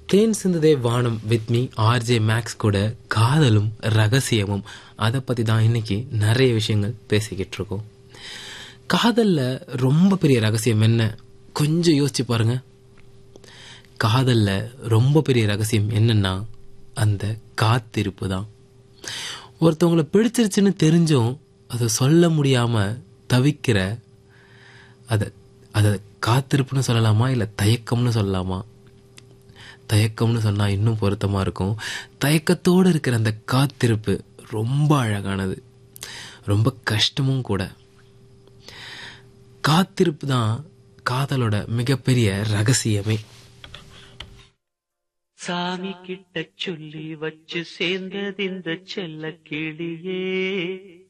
தேன் சிந்துதே வானம் with me RJ maths கூட காதலும் ரகசியமும் அதை பற்றி தான் இன்னைக்கு நிறைய விஷயங்கள் பேசிக்கிட்டு இருக்கோம் காதல்ல ரொம்ப பெரிய ரகசியம் என்ன கொஞ்சம் யோசிச்சு பாருங்க காதல்ல ரொம்ப பெரிய ரகசியம் என்னன்னா அந்த காத்திருப்பு தான் ஒருத்தவங்களை பிடிச்சிருச்சுன்னு தெரிஞ்சும் அதை சொல்ல முடியாம தவிக்கிற அதை அதை காத்திருப்புன்னு சொல்லலாமா இல்லை தயக்கம்னு சொல்லலாமா தயக்கம்னு சொன்னா இன்னும் பொருத்தமா இருக்கும் தயக்கத்தோடு இருக்கிற அந்த காத்திருப்பு ரொம்ப அழகானது ரொம்ப கஷ்டமும் கூட காத்திருப்பு தான் காதலோட மிகப்பெரிய ரகசியமே சாமி கிட்ட சொல்லி வச்சு சேர்ந்தது இந்த செல்ல கிளியே